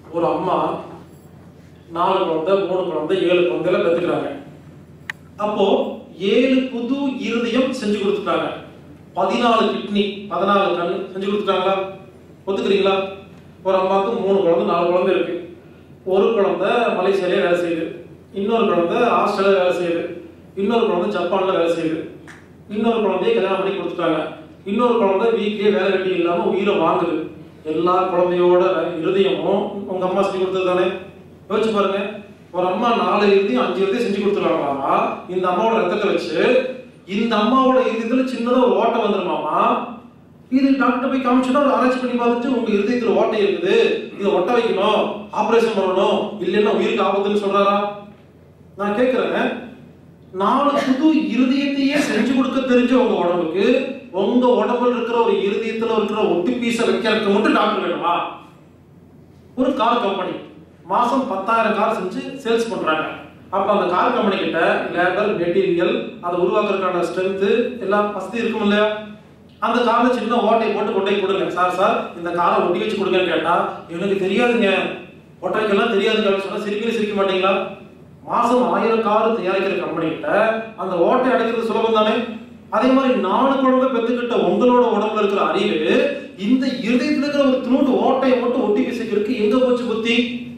ஒரு அம்மா நாலு குழந்தை மூணு குழந்தை ஏழு குழந்தைல பெற்றுக்கிறாங்க அப்போ ஏழு புது இருதயம் செஞ்சு கொடுத்துட்டாங்க பதினாலு கிட்னி பதினாலு கண் செஞ்சு கொடுத்துட்டாங்களா ஒத்துக்கிறீங்களா ஒரு அம்மாவுக்கு மூணு குழந்தை நாலு குழந்தை இருக்கு ஒரு குழந்தை மலேசியாலே வேலை செய்யுது இன்னொரு குழந்தை ஆஸ்திரேலியா வேலை செய்யுது இன்னொரு குழந்தை ஜப்பான்ல வேலை செய்யுது இன்னொரு குழந்தைய கல்யாணம் பண்ணி கொடுத்துட்டாங்க இன்னொரு குழந்தை வீட்லயே வேலை வெட்டி இல்லாம உயிரை வாங்குது எல்லா குழந்தையோட இருதயமும் உங்க அம்மா செஞ்சு கொடுத்தது தானே யோசிச்சு பாருங்க ஒரு அம்மா நாலு இறுதியும் அஞ்சு இறுதியும் செஞ்சு கொடுத்துருவாங்களாமா இந்த அம்மாவோட ரத்தத்தை வச்சு இந்த அம்மாவோட இருதயத்துல சின்னதா ஒரு ஓட்டை வந்துருமாமா இது டாக்டர் போய் காமிச்சுன்னா ஒரு ஆராய்ச்சி பண்ணி பார்த்துட்டு உங்க இருதயத்துல ஓட்டை இருக்குது இதை ஒட்ட வைக்கணும் ஆபரேஷன் பண்ணணும் இல்லைன்னா உயிருக்கு ஆபத்துன்னு சொல்றாரா நான் கேட்கிறேன் நாலு புது இருதயத்தையே செஞ்சு கொடுக்க தெரிஞ்ச உங்க உடம்புக்கு உங்க உடம்புல இருக்கிற ஒரு இருதயத்துல இருக்கிற ஒட்டு பீஸை வைக்கிறதுக்கு மட்டும் டாக்டர் வேணுமா ஒரு கார் கம்பெனி மாசம் பத்தாயிரம் கார் செஞ்சு சேல்ஸ் பண்றாங்க அப்ப அந்த கார் கம்பெனி கிட்ட லேபர் மெட்டீரியல் அதை உருவாக்குறதுக்கான ஸ்ட்ரென்த் எல்லாம் வசதி இருக்கும் இல்லையா அந்த கார்ல சின்ன ஓட்டை போட்டு கொண்டே கொடுங்க சார் சார் இந்த காரை ஒட்டி வச்சு கொடுங்கன்னு கேட்டா எனக்கு தெரியாதுங்க ஒட்டைக்கெல்லாம் தெரியாதுங்க அப்படின்னு சொன்னா சிரிக்கவே சிரிக்க மாட்டீங்களா மாசம் ஆயிரம் கார் தயாரிக்கிற கம்பெனி கிட்ட அந்த ஓட்டை அடைக்கிறது சுலபம் தானே அதே மாதிரி நாலு குழந்தை பெத்துக்கிட்ட உங்களோட உடம்புல இருக்கிற அறிவு இந்த இருதயத்துல இருக்கிற ஒரு துணுட்டு ஓட்டையை மட்டும் ஒட்டி பிசைக்கிறதுக்கு எங்க போச்சு புத்தி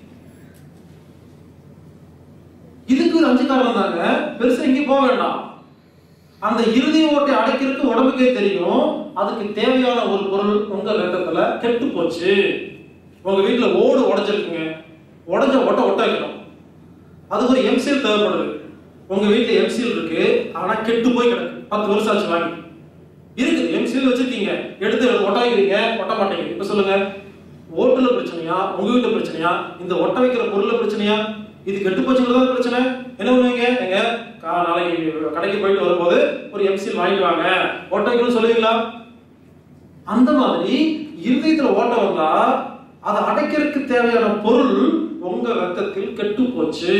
இதுக்கு ஒரு அஞ்சு காரணம் தாங்க பெருசா எங்கேயும் போக வேண்டாம் அந்த இறுதி ஓட்டை அடைக்கிறதுக்கு உடம்புக்கே தெரியும் அதுக்கு தேவையான ஒரு பொருள் உங்க ரத்தத்துல கெட்டு போச்சு உங்க வீட்டுல ஓடு உடைஞ்சிருக்குங்க உடைஞ்ச ஓட்டை ஒட்ட வைக்கணும் அதுக்கு ஒரு எம்சிஎல் தேவைப்படுது உங்க வீட்டுல எம்சிஎல் இருக்கு ஆனா கெட்டு போய் கிடக்கு பத்து வருஷம் ஆச்சு வாங்கி இருக்கு எம்சிஎல் வச்சிருக்கீங்க எடுத்து ஒட்ட வைக்கிறீங்க ஒட்ட மாட்டீங்க இப்ப சொல்லுங்க ஓட்டுல பிரச்சனையா உங்க வீட்டு பிரச்சனையா இந்த ஒட்ட வைக்கிற பொருள்ல பிரச்சனையா இது கெட்டு போச்சுங்கிறதா பிரச்சனை என்ன பண்ணுவீங்க எங்க கா- நாளைக்கு கடைக்கு போயிட்டு வரும்போது ஒரு எம்சிஎல் வாங்கிட்டு வாங்க ஒட்ட வைக்கணும்னு சொல்லுவீங்களா அந்த மாதிரி இருதயத்துல ஓட்டம் வந்தா அதை அடைக்கிறதுக்கு தேவையான பொருள் உங்க ரத்தத்தில் கெட்டு போச்சு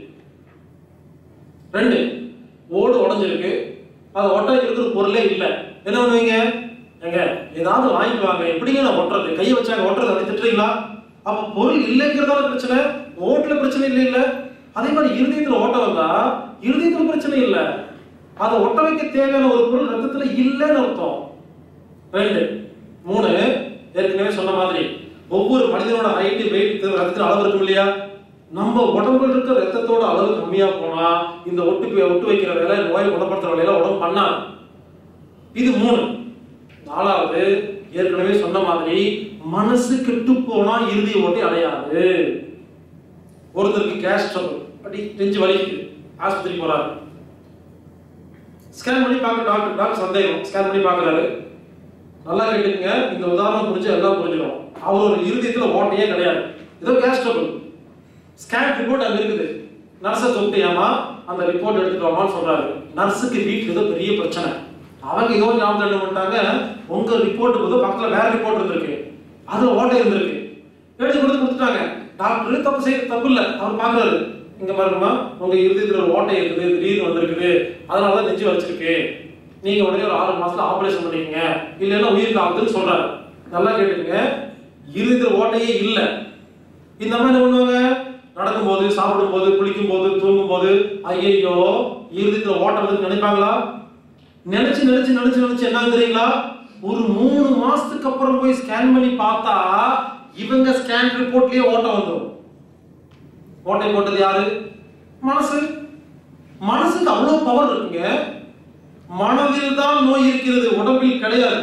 ரெண்டு ஓடு உடைஞ்சிருக்கு அதை ஒட்ட வைக்கிறதுக்கு பொருளே இல்லை என்ன பண்ணுவீங்க எங்க ஏதாவது வாங்கிட்டு வாங்க எப்படிங்க நான் ஒட்டுறது கையை வச்சாங்க ஒட்டுறது அதை திட்டுறீங்களா அப்ப பொருள் இல்லைங்கிறதால பிரச்சனை ஓட்டுல பிரச்சனை இல்லை இல்ல அதே மாதிரி இருதயத்துல ஓட்டம் வந்தா இருதயத்துல பிரச்சனை இல்லை அதை ஒட்ட வைக்க தேவையான ஒரு பொருள் ரத்தத்துல இல்லைன்னு அர்த்தம் ரெண்டு மூணு ஏற்கனவே சொன்ன மாதிரி ஒவ்வொரு மனிதனோட ஹைட் வெயிட் ரத்தத்தில் அளவு இருக்கும் இல்லையா நம்ம உடம்புல இருக்க ரத்தத்தோட அளவு கம்மியா போனா இந்த ஒட்டு பி- ஒட்டு வைக்கிற வேலை நோயை குணப்படுத்துற வேலையில உடம்பு பண்ணாது இது மூணு நாலாவது ஏற்கனவே சொன்ன மாதிரி மனசு கெட்டு போனா இறுதி ஓட்டி அடையாது ஒருத்தருக்கு கேஷ் ட்ரபிள் அப்படி நெஞ்சு வலிக்குது ஆஸ்பத்திரி போறாரு ஸ்கேன் பண்ணி பார்க்க டாக்டர் டாக்டர் சந்தேகம் ஸ்கேன் பண்ணி பார்க்கறாரு நல்லா கேட்டுக்கங்க இந்த உதாரணம் புரிஞ்சு எல்லாம் புரிஞ்சிடும் அவரோட இருதயத்துல ஓட்டையே கிடையாது ஏதோ கேஸ் ட்ரபிள் ஸ்கேன் ரிப்போர்ட் அங்க இருக்குது நர்ஸை தொட்டியாமா அந்த ரிப்போர்ட் எடுத்துட்டு வாமான்னு சொல்றாரு நர்ஸுக்கு வீட்டுல ஏதோ பெரிய பிரச்சனை அவங்க ஏதோ ஞாபகம் என்ன பண்ணிட்டாங்க உங்க ரிப்போர்ட்டுக்கு ஏதோ பக்கத்துல வேற ரிப்போர்ட் இருந்திருக்கு அதுல ஓட்டை இருந்திருக்கு எடுத்து கொடுத்து கொடுத்துட்டாங்க டாக்டர் தப்பு செய்ய தப்பு இல்ல அவர் பாக்குறாரு இங்க பாருங்கம்மா உங்க இருதயத்துல ஒரு ஓட்டை இருக்குது திடீர்னு வந்திருக்குது அதனாலதான் நெஞ்சு வச்சிருக்கு நீங்க உடனே ஒரு ஆறு மாசத்துல ஆபரேஷன் பண்ணிக்கங்க இல்லைன்னா உயிருக்கு ஆகுதுன்னு சொல்றாரு நல்லா கேட்டுக்கங்க இருதயத்துல ஓட்டையே இல்ல இந்த அம்மா என்ன பண்ணுவாங்க நடக்கும்போது சாப்பிடும்போது குளிக்கும்போது தூங்கும்போது ஐயையோ இருதயத்துல ஓட்டம் வருதுன்னு நினைப்பாங்களா நினைச்சு நினைச்சு நினைச்சு நினைச்சு என்ன தெரியுங்களா ஒரு மூணு மாசத்துக்கு அப்புறம் போய் ஸ்கேன் பண்ணி பார்த்தா இவங்க ஸ்கேன் ரிப்போர்ட்லயே ஓட்டம் வந்துடும் ஓட்டை போட்டது யாரு மனசு மனசுக்கு அவ்வளவு பவர் இருக்குங்க மனதில் தான் நோய் இருக்கிறது உடம்பில் கிடையாது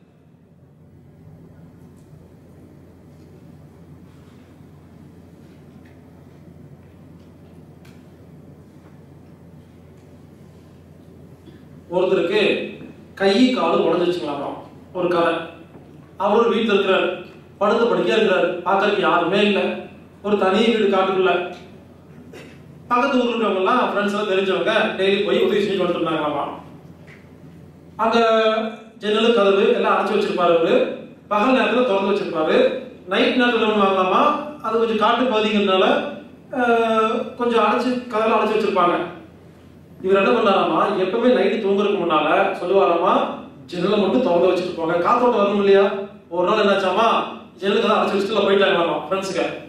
ஒருத்தருக்கு கை கால் உடஞ்சிச்சுங்களாம் ஒரு கதை அவர் ஒரு வீட்டில் இருக்கிறார் படுத்து படுக்கையா இருக்கிறார் பார்க்கறதுக்கு யாருமே இல்லை ஒரு தனி வீடு காட்டுக்குள்ள பக்கத்து ஊர்ல இருக்கவங்க எல்லாம் ஃப்ரெண்ட்ஸ் எல்லாம் தெரிஞ்சவங்க டெய்லி போய் உதவி செஞ்சு வந்துட்டு இருந்தாங்களாமா அங்க ஜன்னல் கதவு எல்லாம் அடைச்சு வச்சிருப்பாரு அவரு பகல் நேரத்துல திறந்து வச்சிருப்பாரு நைட் நேரத்துல என்ன வாங்கலாமா அது கொஞ்சம் காட்டு பகுதிங்கிறதுனால ஆஹ், கொஞ்சம் அடைச்சு கதவுல அடைச்சு வச்சிருப்பாங்க இவர் என்ன பண்ணாராமா எப்பவுமே நைட்டு தூங்குறதுக்கு முன்னால சொல்லுவாராமா ஜன்னலை மட்டும் திறந்து வச்சுட்டு போங்க காத்தோட்டம் வரணும் இல்லையா ஒரு நாள் என்னாச்சாமா ஜன்னலுக்கு தான் அடைச்சு வச்சுட்டு போயிட்டாங்களாமா ஃப்ரெண்ட்ஸுக்கு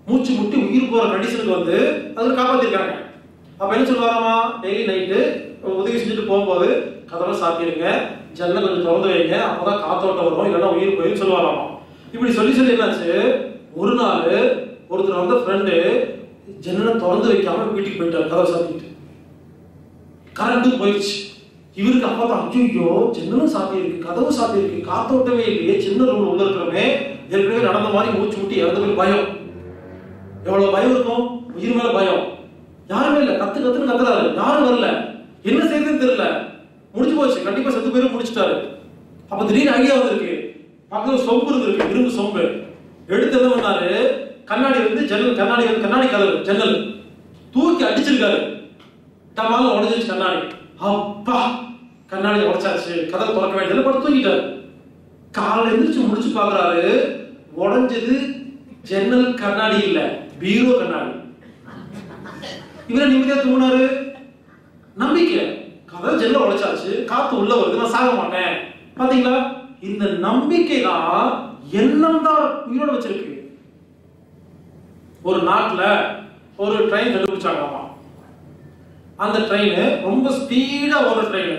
மூச்சு முட்டி உயிர் போற கண்டிஷனுக்கு வந்து அதில் காப்பாத்திருக்காங்க அப்ப என்ன சொல்லுவாராமா டெய்லி நைட்டு உதவி செஞ்சுட்டு போகும்போது கதவை சாத்திடுங்க ஜன்னல் கொஞ்சம் திறந்து வைங்க அப்பதான் காத்தோட்டம் வரும் இல்லைன்னா உயிர் போயிரும் சொல்லுவாராமா இப்படி சொல்லி சொல்லி என்னாச்சு ஒரு நாள் ஒருத்தர் வந்த ஃப்ரெண்டு ஜன்னலை திறந்து வைக்காம வீட்டுக்கு போயிட்டார் கதவை சாத்திட்டு கரண்ட்டும் போயிடுச்சு இவருக்கு அப்பா தான் ஐயோ ஜன்னலும் சாத்தி இருக்கு கதவு சாத்தி இருக்கு காத்தோட்டமே இல்லையே சின்ன ரூம் உள்ள இருக்கிறவங்க ஏற்கனவே நடந்த மாதிரி மூச்சு முட்டி இறந்த போய் பயம் எவ்வளவு பயம் இருக்கும் உயிர் மேல பயம் யாருமே இல்ல கத்து கத்துன்னு கத்துறாரு யாரும் வரல என்ன செய்யுதுன்னு தெரியல முடிஞ்சு போச்சு கண்டிப்பா செத்து பேரும் முடிச்சிட்டாரு அப்ப திடீர்னு ஐடியா வந்திருக்கு பக்கத்துல சொம்பு இருந்திருக்கு இரும்பு சொம்பு எடுத்து என்ன பண்ணாரு கண்ணாடி வந்து ஜன்னல் கண்ணாடி வந்து கண்ணாடி கதவு ஜன்னல் தூக்கி அடிச்சிருக்காரு டமால உடஞ்சிருச்சு கண்ணாடி அப்பா கண்ணாடி உடைச்சாச்சு கதவை திறக்க வேண்டியது படுத்து தூங்கிட்டாரு காலைல எந்திரிச்சு முடிச்சு பாக்குறாரு உடைஞ்சது ஜன்னல் கண்ணாடி இல்ல பீரோ கண்ணாடி இவரை நிம்மதியா தூங்கினாரு நம்பிக்கை கதை ஜெல்ல உடைச்சாச்சு காத்து உள்ள வருது நான் சாக மாட்டேன் பாத்தீங்களா இந்த நம்பிக்கை தான் எண்ணம் தான் உயிரோட வச்சிருக்கு ஒரு நாட்டுல ஒரு ட்ரெயின் கண்டுபிடிச்சாங்களாமா அந்த ட்ரெயின் ரொம்ப ஸ்பீடா ஓடுற ட்ரெயின்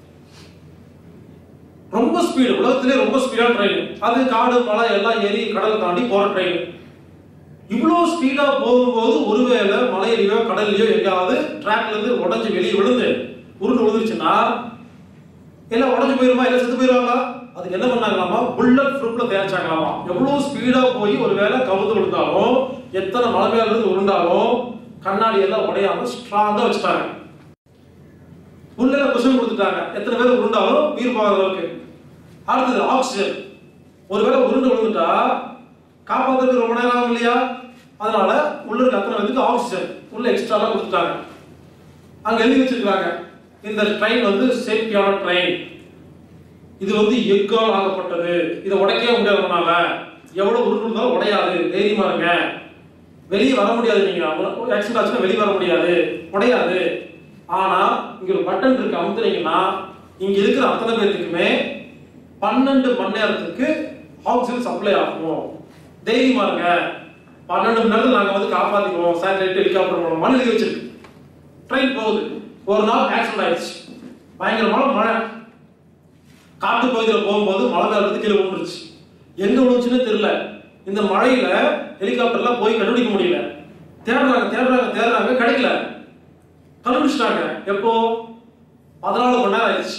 ரொம்ப ஸ்பீடு உலகத்திலே ரொம்ப ஸ்பீடான ட்ரெயின் அது காடு மலை எல்லாம் ஏறி கடல் தாண்டி போற ட்ரெயின் இவ்வளவு ஸ்பீடா போகும்போது ஒருவேளை மலையிலயோ கடல்லையோ எங்காவது ட்ராக்ல இருந்து உடைஞ்சு வெளியே விழுந்து உருண்டு விழுந்துருச்சுன்னா எல்லாம் உடைஞ்சு போயிருமா எல்லாம் செத்து போயிருவாங்களா அதுக்கு என்ன பண்ணாங்களாமா புல்லட் ப்ரூஃப்ல தயாரிச்சாங்களாமா எவ்வளவு ஸ்பீடா போய் ஒருவேளை கவுந்து விழுந்தாலும் எத்தனை மலை மேல இருந்து உருண்டாலும் கண்ணாடி எல்லாம் உடையாம ஸ்ட்ராங்கா வச்சுட்டாங்க உள்ள குஷன் கொடுத்துட்டாங்க எத்தனை பேர் உருண்டாலும் உயிர் போகாத அளவுக்கு அடுத்தது ஆக்சிஜன் ஒருவேளை உருண்டு விழுந்துட்டா காப்பாத்துறதுக்கு ரொம்ப நேரம் ஆகும் இல்லையா அதனால உள்ள இருக்க அத்தனை பேருக்கு ஆக்சிஜன் உள்ள எக்ஸ்ட்ராலாம் கொடுத்துட்டாங்க அங்க எழுதி வச்சிருக்காங்க இந்த ட்ரெயின் வந்து சேஃப்டியான ட்ரெயின் இது வந்து எக்கால் ஆகப்பட்டது இதை உடைக்கவே முடியாது நம்மளால எவ்வளவு உருண்டு இருந்தாலும் உடையாது தைரியமா இருங்க வெளியே வர முடியாது நீங்க ஆக்சிடென்ட் ஆச்சுன்னா வெளியே வர முடியாது உடையாது ஆனா இங்க ஒரு பட்டன் இருக்கு அமுத்துனீங்கன்னா இங்க இருக்கிற அத்தனை பேர்த்துக்குமே பன்னெண்டு மணி நேரத்துக்கு ஆக்சிஜன் சப்ளை ஆகும் தைரியமா இருங்க பன்னெண்டு மணி நேரத்துல நாங்க வந்து காப்பாத்திக்குவோம் சேட்டலைட் ஹெலிகாப்டர் மூலமா எழுதி வச்சிருக்கு ட்ரெயின் போகுது ஒரு நாள் ஆக்சிடென்ட் ஆயிடுச்சு பயங்கரமான மழை காட்டு பகுதியில் போகும்போது மழை மேல இருந்து கீழே விழுந்துருச்சு எங்க விழுந்துச்சுன்னு தெரியல இந்த மழையில ஹெலிகாப்டர்லாம் போய் கண்டுபிடிக்க முடியல தேடுறாங்க தேடுறாங்க தேடுறாங்க கிடைக்கல கண்டுபிடிச்சிட்டாங்க எப்போ பதினாலு மணி நேரம் ஆயிடுச்சு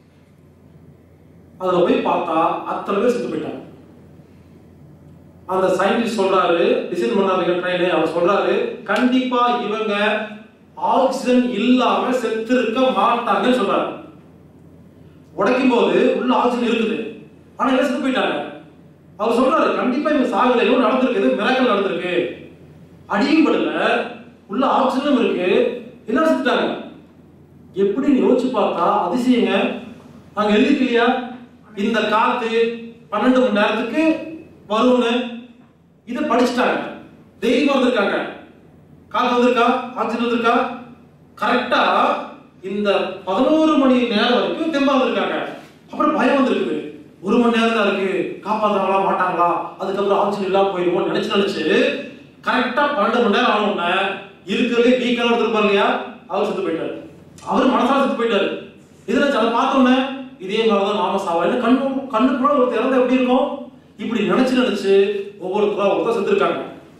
அதுல போய் பார்த்தா அத்தனை பேர் செத்து போயிட்டாங்க அந்த சயின்டிஸ்ட் சொல்றாரு டிசைன் பண்ணாத ட்ரெயின் அவர் சொல்றாரு கண்டிப்பா இவங்க ஆக்சிஜன் இல்லாம செத்து இருக்க மாட்டாங்கன்னு சொல்றாரு உடைக்கும் போது உள்ள ஆக்சிஜன் இருக்குது ஆனா எல்லாம் செத்து போயிட்டாங்க அவர் சொல்றாரு கண்டிப்பா இவங்க சாகல ஏதோ நடந்திருக்கு ஏதோ மிராக்கல் நடந்திருக்கு அடியும் படல உள்ள ஆக்சிஜனும் இருக்கு எல்லாம் செத்துட்டாங்க எப்படின்னு யோசிச்சு பார்த்தா அதிசயங்க அங்க எழுதிருக்கு இல்லையா இந்த காத்து பன்னெண்டு மணி நேரத்துக்கு வரும்னு இதை படிச்சுட்டாங்க தைரியமா வந்திருக்காங்க காத்து வந்திருக்கா ஆக்சிஜன் வந்திருக்கா கரெக்டா இந்த பதினோரு மணி நேரம் வரைக்கும் தெம்பா வந்திருக்காங்க அப்புறம் பயம் வந்திருக்குது ஒரு மணி நேரம் தான் இருக்கு காப்பாத்துறாங்களா மாட்டாங்களா அதுக்கப்புறம் ஆக்சிஜன் இல்லாம போயிருமோ நினைச்சு நினைச்சு கரெக்டா பன்னெண்டு மணி நேரம் ஆனோடனே இருக்கிறதுலே வீக்கான ஒருத்தர் இருப்பார் இல்லையா அவர் செத்து போயிட்டாரு அவர் மனசால செத்து போயிட்டாரு இதுல அதை பார்த்தோன்னே இதே மாதிரிதான் நாம சாவா கண்ணு கண்ணு கூட ஒரு திறந்த எப்படி இருக்கும் இப்படி நினைச்சு நினைச்சு ஒவ்வொருத்தரா ஒருத்தர் செத்துருக்காங்க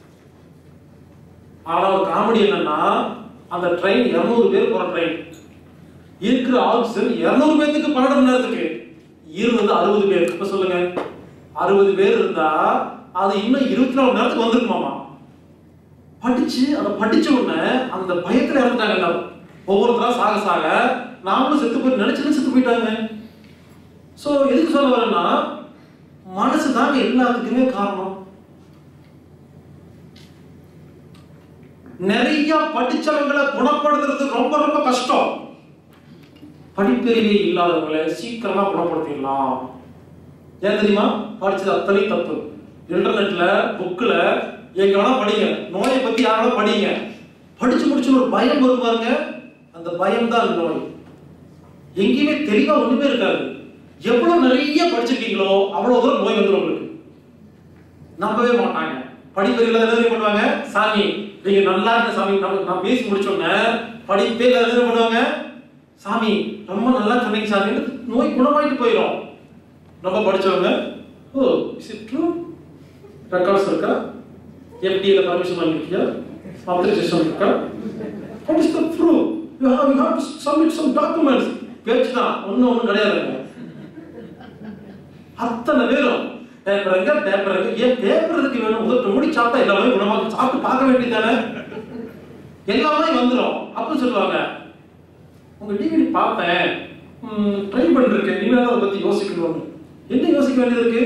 ஆனா ஒரு காமெடி என்னன்னா அந்த ட்ரெயின் 200 பேர் போற ட்ரெயின் இருக்கிற ஆக்சிஜன் 200 பேருக்கு பன்னெண்டு மணி நேரத்துக்கு இருந்தது அறுபது பேர் இப்ப சொல்லுங்க அறுபது பேர் இருந்தா அது இன்னும் இருபத்தி நாலு மணி நேரத்துக்கு வந்திருக்குமாமா படிச்சு அதை படிச்ச உடனே அந்த பயத்துல இறந்துட்டாங்க எல்லாரும் ஒவ்வொருத்தரா சாக சாக நாமளும் செத்து போய் நினைச்சு செத்து போயிட்டாங்க சோ எதுக்கு சொல்ல வரேன்னா மனசு தாங்க எல்லாத்துக்குமே காரணம் நிறைய படிச்சவங்களை குணப்படுத்துறது ரொம்ப ரொம்ப கஷ்டம் படிப்பறிவே இல்லாதவங்களை சீக்கிரமா குணப்படுத்திடலாம் ஏன் தெரியுமா படிச்சது அத்தனை தப்பு இன்டர்நெட்ல புக்ல எங்க வேணா படிங்க நோயை பத்தி யாராவது படிங்க படிச்சு முடிச்சு ஒரு பயம் வரும் பாருங்க அந்த பயம் தான் நோய் எங்கேயுமே தெளிவா ஒண்ணுமே இருக்காது எவ்வளவு நிறைய படிச்சிருக்கீங்களோ அவ்வளவு தூரம் நோய் வந்துடும் உங்களுக்கு நம்பவே மாட்டாங்க படிப்பே இல்லாத என்ன பண்ணுவாங்க சாமி நீங்க நல்லா இருக்க சாமி நம்ம நான் பேசி முடிச்சோன்னே படிப்பே இல்லாத என்ன பண்ணுவாங்க சாமி ரொம்ப நல்லா சொன்னீங்க சாமி நோய் குணமாயிட்டு போயிடும் ரொம்ப படிச்சவங்க oh is it true records இருக்கா எஃப்டிஏல பர்மிஷன் வாங்கிருக்கியா ஆத்தரைசேஷன் இருக்கா what is the proof you have you have to submit some documents பேச்சு தான் ஒன்றும் ஒன்றும் கிடையாதுங்க அத்தனை பேரும் பேப்பர் எங்க பேப்பர் எங்க ஏன் பேப்பர் எதுக்கு வேணும் முதல் முடி சாப்பிட்டா எல்லாமே குணமாக சாப்பிட்டு பார்க்க வேண்டியதானே எல்லாமே வந்துடும் அப்படின்னு சொல்லுவாங்க உங்க டிவிடி பார்த்தேன் ட்ரை பண்ணிருக்கேன் நீங்க அதை பத்தி யோசிக்கணும்னு என்ன யோசிக்க வேண்டியது இருக்கு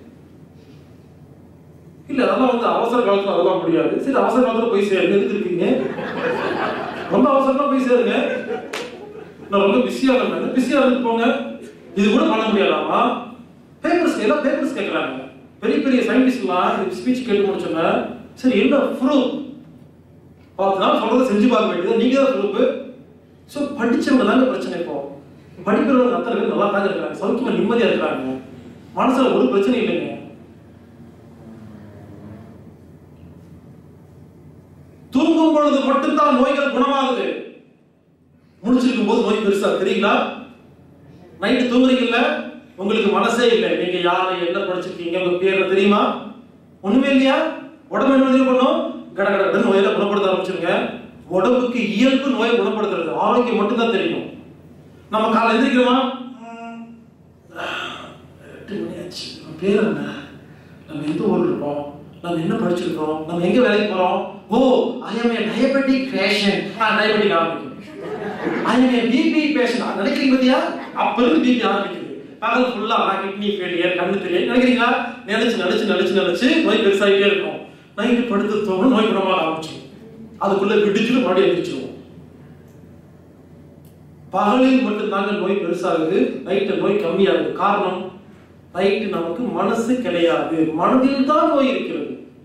இல்ல அதெல்லாம் வந்து அவசர காலத்துல அதெல்லாம் முடியாது சரி அவசர காலத்துல போய் சேருங்க எதுக்கு இருக்கீங்க ரொம்ப அவசரமா போய் சேருங்க நான் ரொம்ப பிஸியா இருந்தேன் பிஸியா இருந்து போங்க இது கூட பண்ண முடியாதாமா பேப்பர்ஸ் எல்லாம் பேப்பர்ஸ் கேட்கறாங்க பெரிய பெரிய சயின்டிஸ்ட்லாம் ஸ்பீச் கேட்டு முடிச்சோன்னா சரி என்ன ப்ரூஃப் பத்து நாள் சொல்றதை செஞ்சு பார்க்க வேண்டியது நீங்க தான் ப்ரூஃப் ஸோ படிச்சவங்க தாங்க பிரச்சனை இப்போ படிக்கிறவங்க அத்தனை பேர் நல்லா தாங்க இருக்கிறாங்க சௌக்கியமா நிம்மதியா இருக்கிறாங்க மனசுல ஒரு பிரச்சனை இல்லைங்க தூங்கும் பொழுது மட்டும்தான் நோய்கள் குணமாகுது முடிச்சிருக்கும் போது நோய் பெருசா தெரியுங்களா நைட்டு தூங்குறீங்கல்ல உங்களுக்கு மனசே இல்லை நீங்க யாரை என்ன படிச்சிருக்கீங்க உங்க பேர் தெரியுமா ஒண்ணுமே இல்லையா உடம்பு என்ன தெரியும் பண்ணும் கட கட கடன்னு நோயெல்லாம் குணப்படுத்த ஆரம்பிச்சிருங்க உடம்புக்கு இயல்பு நோயை குணப்படுத்துறது ஆரோக்கியம் மட்டும்தான் தெரியும் நம்ம காலை எந்திரிக்கிறோமா ம், எட்டு மணி ஆச்சு நம்ம பேர் என்ன நம்ம எந்த ஊர்ல இருக்கோம் நம்ம என்ன படிச்சிருக்கோம் நம்ம எங்க வேலைக்கு போறோம் oh I am a diabetic patient diabetic ஆரம்பிக்கும் I am a BP patient நினைக்கிறீங்க பாத்தியா அப்ப இருந்து பிபி ஆரம்பிக்குது பகல் ஃபுல்லா கிட்னி ஃபெயிலியர் கண்ணு தெரியும் நினைக்கிறீங்களா நினைச்சு நினைச்சு நினைச்சு நினைச்சு நோய் பெருசாகிட்டே இருக்கும் நைட்டு படுத்து தோணும் நோய் குணமாக ஆரம்பிச்சிடும் அதுக்குள்ள விடிச்சுட்டு மறுபடியும் எழுந்திரிச்சிருவோம் பகலில் மட்டும்தாங்க நோய் பெருசாகுது நைட்டு நோய் கம்மியாகுது காரணம் நைட்டு நமக்கு மனசு கிடையாது மனதில் தான் நோய் இருக்கிறது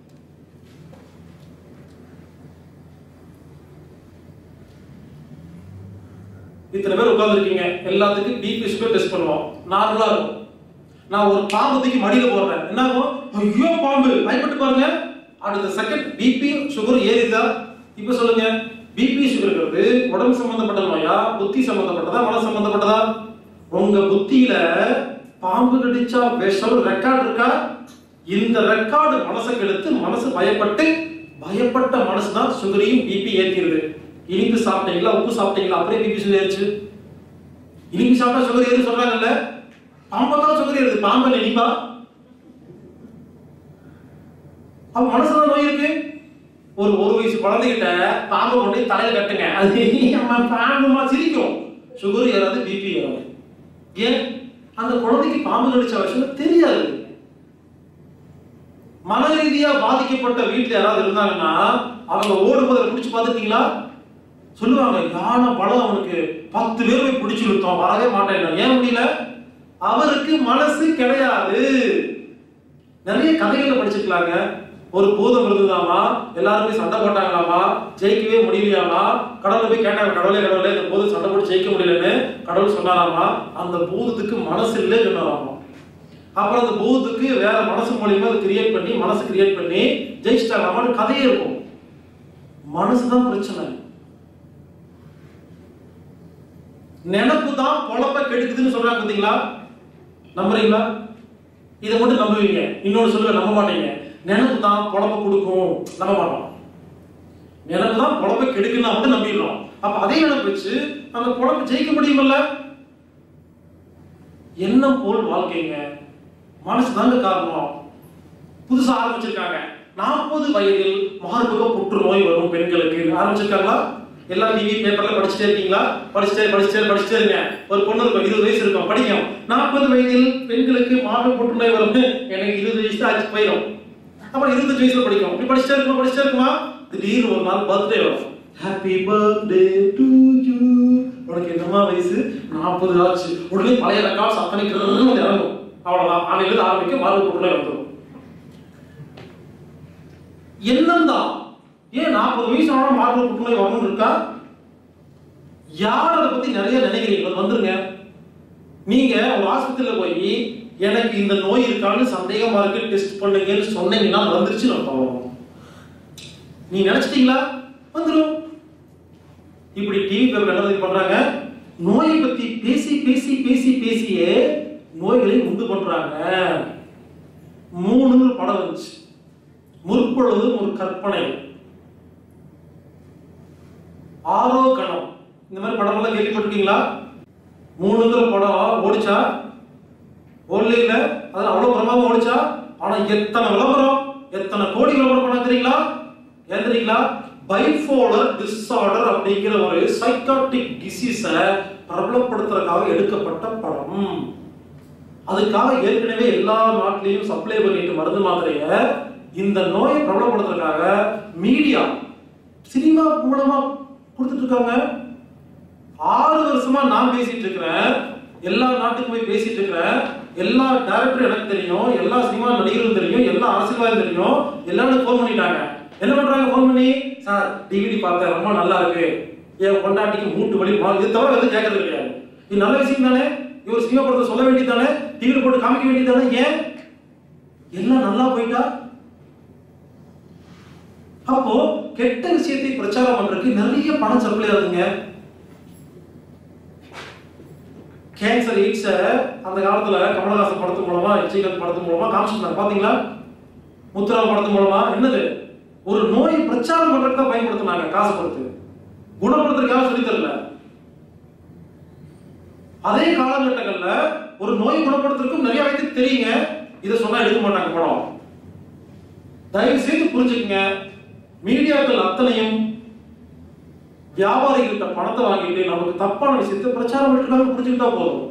இத்தனை பேர் உட்கார்ந்துருக்கீங்க எல்லாத்துக்கும் பிபி சுகர் டெஸ்ட் பண்ணுவோம் நார்மலா இருக்கும் நான் ஒரு பாம்பு தூக்கி மடியில போடுறேன் என்ன ஆகும் ஐயோ பாம்பு பயப்பட்டு பாருங்க அடுத்த செகண்ட் பிபி சுகர் ஏறிதா இப்ப சொல்லுங்க பிபி சுகர்ங்கிறது உடம்பு சம்பந்தப்பட்ட நோயா புத்தி சம்பந்தப்பட்டதா மன சம்பந்தப்பட்டதா உங்க புத்தியில பாம்பு கடிச்சா விஷம் ரெக்கார்டு இருக்கா இந்த ரெக்கார்டு மனசை கெடுத்து மனசு பயப்பட்டு பயப்பட்ட மனசு தான் சுகரையும் பிபி ஏத்திடுது இனிப்பு சாப்பிட்டீங்களா உப்பு சாப்பிட்டீங்களா அப்படியே பிபி சுகர் ஏறிச்சு இனிப்பு சாப்பிட்டா சுகர் ஏறு சொல்றாங்கல்ல பாம்பை தான் சுகர் ஏறுது பாம்பு இனிப்பா அவ மனசுல நோய் இருக்கு ஒரு ஒரு வயசு குழந்தைகிட்ட பாம்பை கொண்டு போய் தலையில கட்டுங்க அது அம்மா பாம்புமா சிரிக்கும் சுகர் ஏறாது பிபி ஏறாது ஏன் அந்த குழந்தைக்கு பாம்பு கடிச்ச விஷயம் தெரியாது மன ரீதியா பாதிக்கப்பட்ட வீட்டுல யாராவது இருந்தாங்கன்னா அவங்க ஓடும்போது அதை பிடிச்சு பார்த்துட்டீங்களா சொல்லுவாங்க யானை பலம் அவனுக்கு பத்து பேர் போய் பிடிச்சு இழுத்தோம் வரவே மாட்டேன் ஏன் முடியல அவருக்கு மனசு கிடையாது நிறைய கதைகளை படிச்சுக்கலாங்க ஒரு பூதம் இருந்ததாமா எல்லாருமே சண்டை போட்டாங்களாமா ஜெயிக்கவே முடியலையாமா கடவுளை போய் கேட்டாங்க கடவுளே கடவுளே இந்த பூதம் சண்டை போட்டு ஜெயிக்க முடியலன்னு கடவுள் சொன்னாராமா அந்த பூதத்துக்கு மனசு இல்லைன்னு சொன்னாராமா அப்புறம் அந்த பூதத்துக்கு வேற மனசு மூலியமா அதை கிரியேட் பண்ணி மனசு கிரியேட் பண்ணி ஜெயிச்சிட்டாங்களாமான்னு கதையே இருக்கும் மனசுதான் பிரச்சனை நினப்பு தான் பொழப்ப கெடுக்குதுன்னு சொல்றாங்க பாத்தீங்களா நம்புறீங்களா இதை மட்டும் நம்புவீங்க இன்னொன்னு சொல்லுங்க நம்ப மாட்டீங்க நினப்பு தான் பொழப்ப கொடுக்கும் நம்ப மாட்டோம் நினப்பு தான் பொழப்ப கெடுக்குன்னா மட்டும் நம்பிடுறோம் அப்ப அதே நினப்பு வச்சு அந்த பொழப்ப ஜெயிக்க முடியுமில்ல எண்ணம் போல் வாழ்க்கைங்க மனசு தாங்க காரணம் புதுசா ஆரம்பிச்சிருக்காங்க நாற்பது வயதில் மார்பக புற்றுநோய் வரும் பெண்களுக்கு ஆரம்பிச்சிருக்காங்களா எல்லாம் டிவி பேப்பர்ல படிச்சுட்டே இருக்கீங்களா படிச்சுட்டே படிச்சுட்டே படிச்சுட்டே இருங்க ஒரு பொண்ணு இருக்கும் இருபது வயசு இருக்கும் படிக்கும் நாற்பது வயதில் பெண்களுக்கு மார்பக புற்றுநோய் வரும் எனக்கு இருபது வயசு தான் ஆச்சு போயிடும் அப்புறம் இருபத்தஞ்சு வயசுல படிக்கும் இப்படி படிச்சுட்டே இருக்குமா படிச்சுட்டே இருக்குமா திடீர்னு ஒரு நாள் பர்த்டே வரும் ஹாப்பி பர்த்டே டு யூ உனக்கு என்னமா வயசு நாற்பது ஆச்சு உடனே பழைய ரெக்கார்ட்ஸ் அத்தனை வந்து இறங்கும் அவ்வளவுதான் அன்னையிலிருந்து ஆரம்பிக்கும் மார்பக புற்றுநோய் வந்துடும் எண்ணம் தான் ஏன் நாற்பது வயசு ஆனா மார்பக புற்றுநோய் வரணும்னு இருக்கா யார் அதை பத்தி நிறைய நினைக்கிறீங்க கொஞ்சம் வந்துருங்க நீங்க ஒரு ஆஸ்பத்திரியில போய் எனக்கு இந்த நோய் இருக்கான்னு சந்தேகமா இருக்கு டெஸ்ட் பண்ணுங்கன்னு சொன்னீங்கன்னா வந்துருச்சு நான் பாவம் நீ நினைச்சிட்டீங்களா வந்துடும் இப்படி டிவி பேப்பர் என்ன பண்றாங்க நோயை பத்தி பேசி பேசி பேசி பேசியே நோய்களை உண்டு பண்றாங்க மூணு படம் வந்துச்சு முற்பொழுதும் ஒரு கற்பனை ஆரோகணம் இந்த மாதிரி படம் எல்லாம் கேள்விப்பட்டிருக்கீங்களா மூணுங்கிற படம் ஓடிச்சா ஓடல இல்ல அது அவ்வளவு பிரமாதம் ஓடிச்சா ஆனா எத்தனை விளம்பரம் எத்தனை கோடி விளம்பரம் பண்ண தெரியுங்களா ஏன் தெரியுங்களா பைபோலர் டிஸார்டர் அப்படிங்கிற ஒரு சைக்காட்டிக் டிசீஸ பிரபலப்படுத்துறதுக்காக எடுக்கப்பட்ட படம் அதுக்காக ஏற்கனவே எல்லா நாட்டிலையும் சப்ளை பண்ணிட்டு மருந்து மாத்திரைய இந்த நோயை பிரபலப்படுத்துறதுக்காக மீடியா சினிமா மூலமா கொடுத்துட்டு இருக்காங்க ஆறு வருஷமா நான் பேசிட்டு இருக்கிறேன் எல்லா நாட்டுக்கும் போய் பேசிட்டு இருக்கிறேன் எல்லா டேரக்டரும் எனக்கு தெரியும் எல்லா சினிமா நடிகர்களும் தெரியும் எல்லா அரசியல்வாதியும் தெரியும் எல்லாரும் ஃபோன் பண்ணிட்டாங்க என்ன பண்றாங்க ஃபோன் பண்ணி சார் டிவிடி பார்த்தேன் ரொம்ப நல்லா இருக்கு என் பொண்டாட்டிக்கு மூட்டு வலி மா- இது தவிர எதுவும் கேட்கறது கிடையாது இது நல்ல விஷயம் தானே இவர் சினிமா படத்தை சொல்ல வேண்டியது தானே டிவியில் போட்டு காமிக்க வேண்டியது தானே ஏன் எல்லாம் நல்லா போயிட்டா அப்போ கெட்ட விஷயத்தை பிரச்சாரம் பண்றதுக்கு நிறைய பணம் சப்ளை ஆகுதுங்க கேன்சர் எய்ட்ஸ அந்த காலத்துல கமலஹாசன் படத்து மூலமா விஜயகாந்த் படத்து மூலமா காமிச்சிருந்தாங்க பாத்தீங்களா முத்துரா படத்து மூலமா என்னது ஒரு நோயை பிரச்சாரம் பண்றதுக்கு தான் பயன்படுத்தினாங்க காசு கொடுத்து குணப்படுத்துறதுக்காக சொல்லி தரல அதே காலகட்டங்கள்ல ஒரு நோய் குணப்படுத்துறதுக்கும் நிறைய பேருக்கு தெரியுங்க இதை சொன்னா எடுக்க மாட்டாங்க படம் தயவு செய்து புரிஞ்சுக்கங்க மீடியாக்கள் அத்தனையும் வியாபாரிகிட்ட பணத்தை வாங்கிட்டு நமக்கு தப்பான விஷயத்தை பிரச்சாரம் பண்ணிருக்காங்க புரிஞ்சுக்கிட்டா போதும்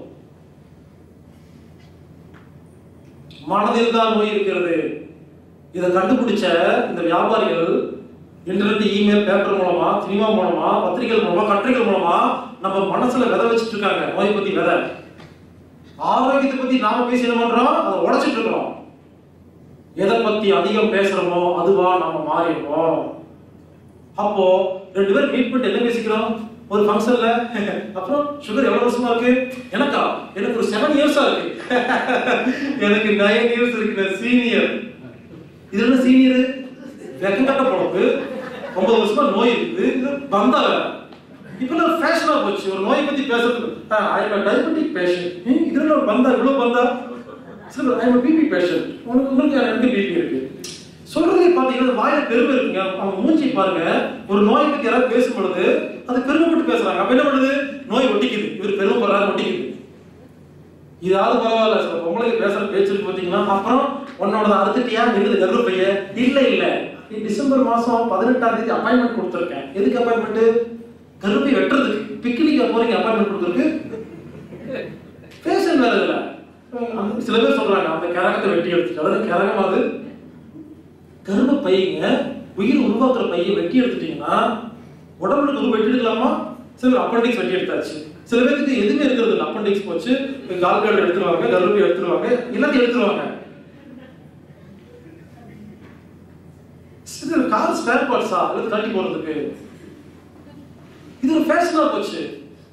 மனதில் தான் நோய் இருக்கிறது இதை கண்டுபிடிச்ச இந்த வியாபாரிகள் இன்டர்நெட் இமெயில் பேப்பர் மூலமா சினிமா மூலமா பத்திரிகைகள் மூலமா கட்டுரைகள் மூலமா நம்ம மனசுல விதை வச்சுட்டு இருக்காங்க நோய் பத்தி விதை ஆரோக்கியத்தை பத்தி நாம பேசி என்ன பண்றோம் அதை உடைச்சிட்டு இருக்கிறோம் எதை பத்தி அதிகம் பேசுறோமோ அதுவா நம்ம மாறிடுவோம் அப்போ ரெண்டு பேரும் மீட் பண்ணிட்டு என்ன பேசிக்கிறோம் ஒரு ஃபங்க்ஷன்ல அப்புறம் சுகர் எவ்வளவு வருஷமா இருக்கு எனக்கா எனக்கு ஒரு செவன் இயர்ஸா இருக்கு எனக்கு நைன் இயர்ஸ் இருக்கு சீனியர் இது என்ன சீனியர் வெக்கங்கட்ட பொழப்பு ஒன்பது வருஷமா நோய் இருக்குது இது பந்தா வேற இப்ப எல்லாம் ஃபேஷனா போச்சு ஒரு நோயை பத்தி பேசுறது ஐ எம் டயபெட்டிக் பேஷண்ட் இதுல ஒரு பந்தா இவ்வளவு பந்தா சில ஐ எம் பிபி பேஷண்ட் உனக்கு உங்களுக்கு எனக்கு பிபி இருக்கு சொல்றதே பாத்தீங்கன்னா வாயில பெருமை இருக்குங்க அவங்க மூஞ்சி பாருங்க ஒரு நோயை பத்தி யாராவது பேசும் பொழுது அது பெருமைப்பட்டு பேசுறாங்க அப்ப என்ன பண்ணுது நோய் ஒட்டிக்குது இவர் பெருமைப்படுறாரு ஒட்டிக்குது இதாவது பரவாயில்ல சில பொம்பளைக்கு பேசுற பேச்சு இருக்கு பாத்தீங்கன்னா அப்புறம் உன்னோட அறுத்துட்டியா நின்றுது கர்ப்பப்பைய இல்ல இல்ல நீ டிசம்பர் மாசம் பதினெட்டாம் தேதி அப்பாயின்மெண்ட் கொடுத்துருக்கேன் எதுக்கு அப்பாயின்மெண்ட் கருப்பை வெட்டுறதுக்கு பிக்னிக் போறீங்க அப்பாயின்மெண்ட் கொடுத்துருக்கு பேஷன் வேற இல்ல அந்த சில பேர் சொல்றாங்க அந்த கரகத்தை வெட்டி எடுத்துட்டு அதாவது கரகம் அது கருப்ப பையங்க உயிர் உருவாக்குற பையை வெட்டி எடுத்துட்டீங்கன்னா உடம்புல ஒரு வெட்டி எடுக்கலாமா சில அப்பண்டிக்ஸ் வெட்டி எடுத்தாச்சு சில பேருக்கு எதுவுமே இருக்கிறது இல்லை அப்பண்டிக்ஸ் போச்சு கால்கால் எடுத்துருவாங்க கருப்பை எடுத்துருவாங்க எல்லாத்தையும் எடுத்துருவாங்க இது கார் ஸ்பேர் பார்ட்ஸா அல்லது கட்டி போறதுக்கு இது ஒரு ஃபேஷனா போச்சு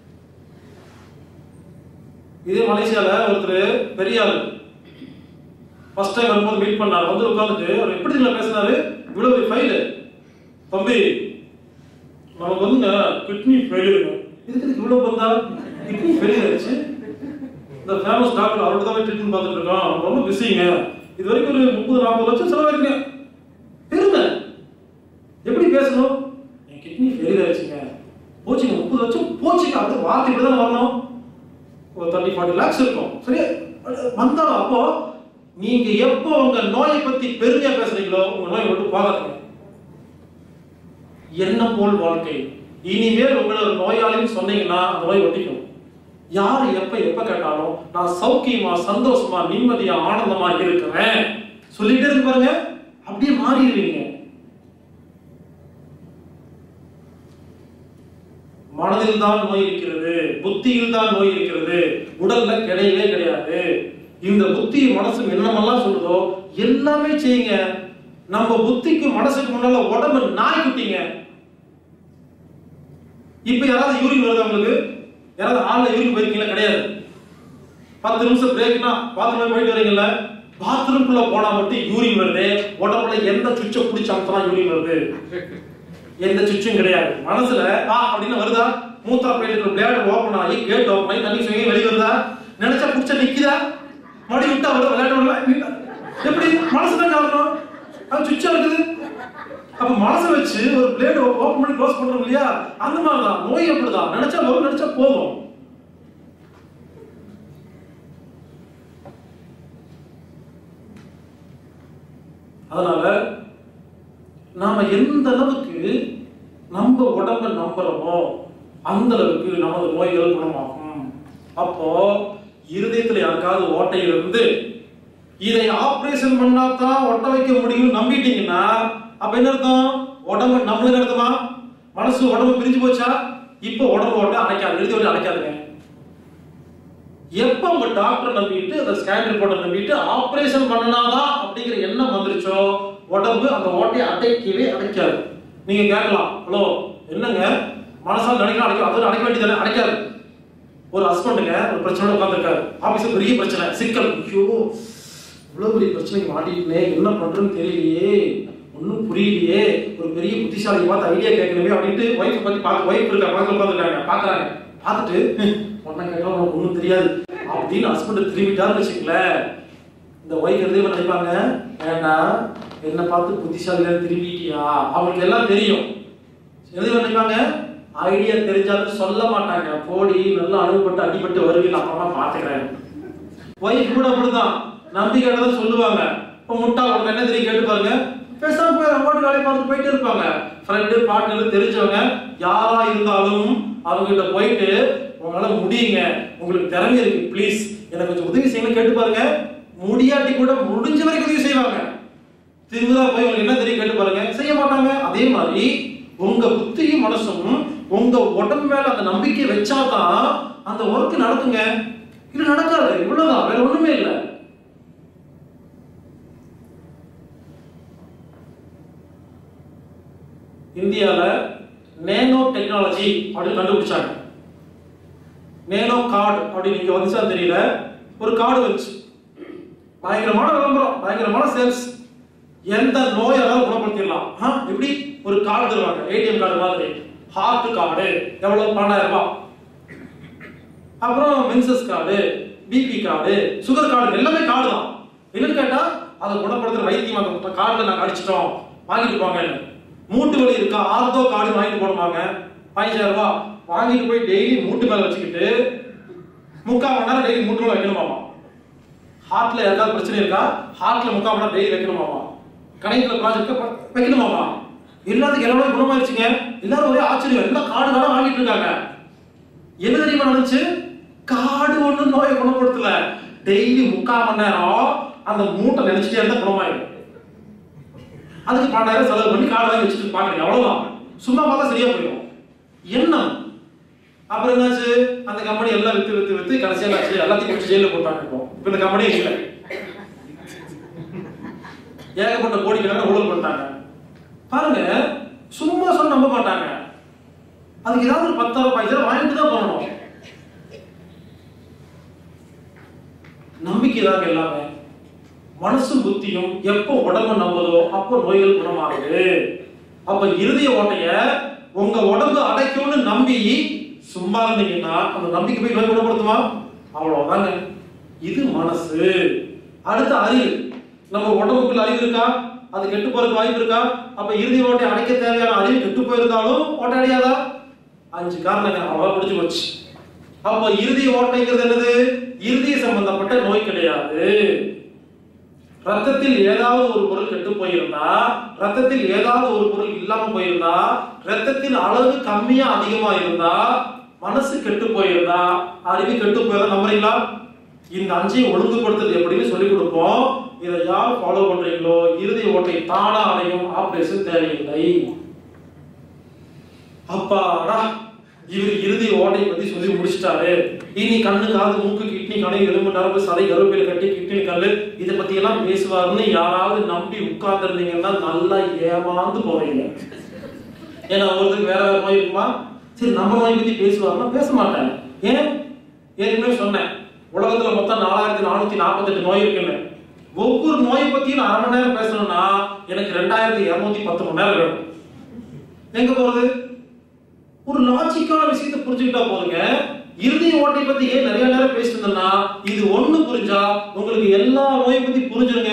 இதே மலேசியால ஒருத்தர் பெரிய ஆளு ஃபர்ஸ்ட் டைம் வரும்போது மீட் பண்ணார் வந்து உட்காந்துட்டு அவர் எப்படி இதுல பேசினாரு இவ்வளவு ஃபைல் தம்பி நமக்கு வந்துங்க கிட்னி ஃபெயிலியருங்க இதுக்கு இதுக்கு இவ்வளவு வந்தா கிட்னி ஃபெயிலியர் ஆயிடுச்சு இந்த ஃபேமஸ் டாக்டர் அவர்கிட்ட தான் ட்ரீட்மெண்ட் பார்த்துட்டு இருக்கோம் அவர் ரொம்ப பிஸிங்க இது வரைக்கும் ஒரு முப்பது நாற்பது லட்சம் செலவாயிருங்க பெருமை எப்படி பேசணும் என் கிட்னி ஃபெயிலியர் ஆயிடுச்சுங்க போச்சுங்க முப்பது லட்சம் போச்சுங்க அது வார்த்தை இப்படி தான் வரணும் ஒரு தேர்ட்டி ஃபார்ட்டி லேக்ஸ் இருக்கும் சரி வந்தாலும் அப்போ நீங்க எப்போ உங்க நோயை பத்தி பெருமையா பேசுறீங்களோ உங்க நோய் விட்டு போகாதுங்க என்ன போல் வாழ்க்கை இனிமேல் உங்களை ஒரு நோயாளின்னு சொன்னீங்கன்னா அந்த நோய் ஒட்டிக்கும் யார் எப்ப எப்ப கேட்டாலும் நான் சௌக்கியமா சந்தோஷமா நிம்மதியா ஆனந்தமா இருக்கிறேன் சொல்லிட்டே இருக்கு பாருங்க அப்படியே மாறிடுவீங்க மனதில் தான் நோய் இருக்கிறது புத்தியில் தான் நோய் இருக்கிறது உடல்ல கிடையவே கிடையாது இந்த புத்தி மனசு என்னமெல்லாம் சொல்லுதோ எல்லாமே செய்யுங்க நம்ம புத்திக்கு மனசுக்கு முன்னால உடம்பு நாய் குட்டிங்க இப்ப யாராவது யூரின் வருது உங்களுக்கு யாராவது ஆள்ல யூரின் போயிருக்கீங்களா கிடையாது பத்து நிமிஷம் பிரேக்னா பாத்ரூம் போயிட்டு வரீங்கல்ல பாத்ரூம்குள்ள போனா மட்டும் யூரின் வருது உடம்புல எந்த சுவிட்சை பிடிச்சி அமுத்தலாம் யூரின் வருது எந்த சுவிட்சும் கிடையாது மனசுல ஆ அப்படின்னு வருதா மூத்திர பையில பிளேடு ஓபன் ஆகி கேட் ஓபன் ஆகி தண்ணி சுயங்கி வெளியே வருதா நினைச்சா பிடிச்சா நிக்குதா மடி விட்டா வருது விளையாட்டு எப்படி மனசு தான் காரணம் அது சுவிட்சா இருக்குது அப்ப மனசை வச்சு ஒரு பிளேடு ஓபன் பண்ணி க்ளோஸ் பண்றோம் இல்லையா அந்த மாதிரி தான் நோய் அப்படிதான் நினைச்சா வரும் நினைச்சா போதும் அதனால நாம எந்த அளவுக்கு நம்ம உடம்ப நம்புறோமோ அந்த அளவுக்கு நமது நோய்கள் குணமாகும் அப்போ இருதயத்துல யாருக்காவது ஓட்டை இருந்து இதை ஆபரேஷன் பண்ணா தான் ஒட்ட வைக்க முடியும் நம்பிட்டீங்கன்னா அப்ப என்ன அர்த்தம் உடம்பு நம்மளுக்கு அர்த்தமா மனசு உடம்பு பிரிஞ்சு போச்சா இப்போ உடம்பு ஓட்ட அடைக்காது எழுதி ஓட்ட அடைக்காதுங்க எப்ப உங்க டாக்டர் நம்பிட்டு அந்த ஸ்கேன் ரிப்போர்ட்டை நம்பிட்டு ஆபரேஷன் பண்ணாதான் அப்படிங்கிற எண்ணம் வந்துருச்சோ உடம்பு அந்த ஓட்டையை அடைக்கவே அடைக்காது நீங்க கேட்கலாம் ஹலோ என்னங்க மனசால் நினைக்கலாம் அடைக்கும் அது அடைக்க வேண்டியதானே அடைக்காது ஒரு ஹஸ்பண்டுங்க ஒரு பிரச்சனை உட்காந்துருக்காரு ஆபீஸ்ல பெரிய பிரச்சனை சிக்கல் ஐயோ இவ்வளவு பெரிய பிரச்சனைக்கு மாட்டிக்கிட்டே என்ன பண்றேன்னு தெரியலையே ஒன்றும் புரியலையே ஒரு பெரிய புத்திசாலி பார்த்து ஐடியா கேட்கணுமே அப்படின்ட்டு ஒய்ஃப் பத்தி பார்த்து ஒய்ஃப் இருக்கா பக்கத்துல உட்காந்துருக்காங்க பாக்குறாங்க பார்த்துட்டு உடனே கேட்டா உனக்கு ஒன்றும் தெரியாது அப்படின்னு ஹஸ்பண்ட் திரும்பிட்டாருன்னு வச்சுக்கங்களேன் இந்த ஒய்ஃப் எதுவும் நினைப்பாங்க ஏன்னா என்ன பார்த்து புத்திசாலியா திரும்பிட்டியா அவங்களுக்கு எல்லாம் தெரியும் எது நினைப்பாங்க ஐடியா தெரிஞ்சாலும் சொல்ல மாட்டாங்க போடி நல்லா அனுபவப்பட்டு அடிபட்டு வருவீங்க அப்புறமா பாத்துக்கிறேன் ஒய்ஃப் கூட அப்படிதான் நம்பிக்கை தான் சொல்லுவாங்க இப்போ முட்டா உனக்கு என்ன தெரியும் கேட்டு பாருங்க பேசாம போய் அமௌண்ட் வேலையை பார்த்து போயிட்டே இருப்பாங்க ஃப்ரெண்டு பார்ட்னர் தெரிஞ்சவங்க யாரா இருந்தாலும் அவங்க கிட்ட போயிட்டு உங்களால முடியுங்க உங்களுக்கு திறமை இருக்கு ப்ளீஸ் எனக்கு கொஞ்சம் உதவி செய்யணும் கேட்டு பாருங்க முடியாட்டி கூட முடிஞ்ச வரைக்கும் உதவி செய்வாங்க திரும்பதா போய் உங்களுக்கு என்ன தெரியும் கேட்டு பாருங்க செய்ய மாட்டாங்க அதே மாதிரி உங்க புத்தியும் மனசும் உங்க உடம்பு மேல அந்த நம்பிக்கை வச்சாதான் அந்த ஒர்க் நடக்குங்க இது நடக்காது இவ்வளவுதான் வேற ஒண்ணுமே இல்லை இந்தியால நேனோ டெக்னாலஜி அப்படின்னு கண்டுபிடிச்சாங்க நேனோ கார்டு அப்படின்னு நீங்க வந்துச்சா தெரியல ஒரு கார்டு வந்துச்சு பயங்கரமான விளம்பரம் பயங்கரமான சேல்ஸ் எந்த நோயாலும் குணப்படுத்திடலாம் ஆ, எப்படி ஒரு கார்டு தருவாங்க ஏடிஎம் கார்டு மாதிரி ஹார்ட் கார்டு எவ்வளவு பன்னெண்டாயிரம் ரூபாய் அப்புறம் menses card BP card sugar card எல்லாமே கார்டு தான் என்னன்னு கேட்டா அதை குணப்படுத்துற வைத்தியம் அந்த கார்டுல நாங்க அடிச்சிட்டோம் வாங்கிட்டு போங்க மூட்டு வலி இருக்கா ஆர்த்தோ கார்டு வாங்கிட்டு போடுவாங்க பதினஞ்சாயிரம் ரூபாய் வாங்கிட்டு போய் டெய்லி மூட்டு மேல வச்சுக்கிட்டு முக்கால் மணி நேரம் டெய்லி மூட்டு மேல வைக்கணுமாமா ஹார்ட்ல ஏதாவது பிரச்சனை இருக்கா ஹார்ட்ல முக்கால் மணி நேரம் டெய்லி வைக்கணுமாமா கணையத்துல ப்ராஜெக்ட் வைக்கணுமாமா எல்லாத்துக்கும் எல்லாமே குணமாயிருச்சுங்க எல்லாரும் ஒரே ஆச்சரியம் எல்லாம் கார்டு கார்டா வாங்கிட்டு இருக்காங்க என்ன தெரியுமா நடந்துச்சு காடு ஒண்ணும் நோயை குணப்படுத்தல டெய்லி முக்கால் மணி நேரம் அந்த மூட்டை நினைச்சிட்டே இருந்தா குணமாயிடும் அதுக்கு பன்னெண்டாயிரம் செலவு பண்ணி கார்டு வாங்கி வச்சுட்டு பாக்குறீங்க அவ்வளவுதான் சும்மா பார்த்தா சரியா போயிடும் எண்ணம் அப்புறம் என்னாச்சு அந்த கம்பெனி எல்லாம் வித்து வித்து வித்து கடைசியா என்னாச்சு எல்லாத்தையும் முடிச்சு ஜெயில போட்டாங்க இப்போ இப்போ இந்த கம்பெனியே இல்லை ஏகப்பட்ட கோடிக்கணக்கான ஊழல் பண்ணிட்டாங்க பாருங்க சும்மா சொன்ன நம்ப மாட்டாங்க அதுக்கு ஏதாவது ஒரு பத்தாயிரம் பதினஞ்சாயிரம் வாங்கிட்டு தான் பண்ணணும் நம்பிக்கை தாங்க எல்லாமே மனசும் புத்தியும் எப்போ உடம்பு நம்புதோ அப்போ நோய்கள் குணமாகுது அப்ப இருதய ஓட்டைய உங்க உடம்பு அடைக்கும்னு நம்பி சும்மா இருந்தீங்கன்னா அந்த நம்பிக்கை போய் நோய் குணப்படுத்துமா அவ்வளவுதாங்க இது மனசு அடுத்த அறிவு நம்ம உடம்புக்குள்ள அறிவு இருக்கா அது கெட்டு போறதுக்கு வாய்ப்பு இருக்கா அப்ப இறுதி ஓட்டை அடைக்க தேவையான அறிவு கெட்டு போயிருந்தாலும் ஓட்டை அடையாதா அஞ்சு காரணங்க அவ்வளவு முடிஞ்சு போச்சு அப்ப இறுதி ஓட்டைங்கிறது என்னது இறுதிய சம்பந்தப்பட்ட நோய் கிடையாது ரத்தத்தில் ஏதாவது ஒரு பொருள் கெட்டு போயிருந்தா ரத்தத்தில் ஏதாவது ஒரு பொருள் இல்லாம போயிருந்தா ரத்தத்தின் அளவு கம்மியா அதிகமா இருந்தா மனசு கெட்டு போயிருந்தா அறிவு கெட்டு போயிருந்தா நம்புறீங்களா இந்த அஞ்சையும் ஒழுங்குபடுத்துறது எப்படின்னு சொல்லி கொடுப்போம் இதை யார் ஃபாலோ பண்றீங்களோ இறுதி ஓட்டை தானா அடையும் ஆபரேஷன் தேவையில்லை அப்பாடா இவர் இறுதி ஓட்டை பத்தி சொல்லி முடிச்சிட்டாரு இனி கண்ணு காது மூக்கு கிட்னி கணை எலும்பு நரம்பு சதை கருவேல கட்டி கிட்னி கல்லு இதை பத்தி எல்லாம் பேசுவாருன்னு யாராவது நம்பி உட்கார்ந்துருந்தீங்கன்னா நல்லா ஏமாந்து போவீங்க ஏன்னா ஒருத்தருக்கு வேற வேற நோய் இருக்குமா சரி நம்ம நோய் பத்தி பேசுவாருன்னா பேச மாட்டாங்க ஏன் ஏற்கனவே சொன்னேன் உலகத்துல மொத்தம் நாலாயிரத்தி நானூத்தி நாற்பத்தெட்டு நோய் இருக்குன்னு ஒவ்வொரு நோயை பத்தியும் நான் அரை மணி நேரம் பேசணும்னா எனக்கு ரெண்டாயிரத்தி இருநூத்தி பத்து மணி நேரம் வேணும் எங்க போறது ஒரு லாஜிக்கான விஷயத்தை புரிஞ்சுக்கிட்டா போதுங்க இறுதி ஓட்டை பத்தி ஏன் நிறைய நேரம் பேசிட்டு இது ஒண்ணு புரிஞ்சா உங்களுக்கு எல்லா நோயை பத்தி புரிஞ்சிருங்க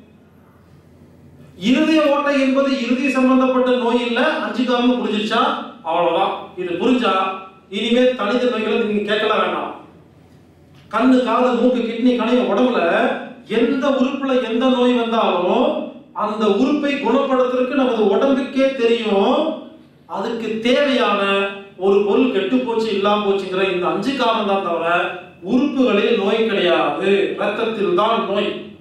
இருதய ஓட்டை என்பது இருதய சம்பந்தப்பட்ட நோய் இல்ல அஞ்சு காரணம் புரிஞ்சிருச்சா அவ்வளவுதான் இது புரிஞ்சா இனிமே தனித்த நோய்களை நீங்க கேட்கல வேண்டாம் கண்ணு காது மூக்கு கிட்னி கணையம் உடம்புல எந்த உறுப்புல எந்த நோய் வந்தாலும் அந்த உறுப்பை குணப்படுத்துறதுக்கு நமது உடம்புக்கே தெரியும் அதுக்கு தேவையான ஒரு பொருள் கெட்டு போச்சு இல்லாம போச்சுங்கிற இந்த அஞ்சு காரணம் தான் தவிர உறுப்புகளில் நோய் கிடையாது ரத்தத்தில் தான் நோய்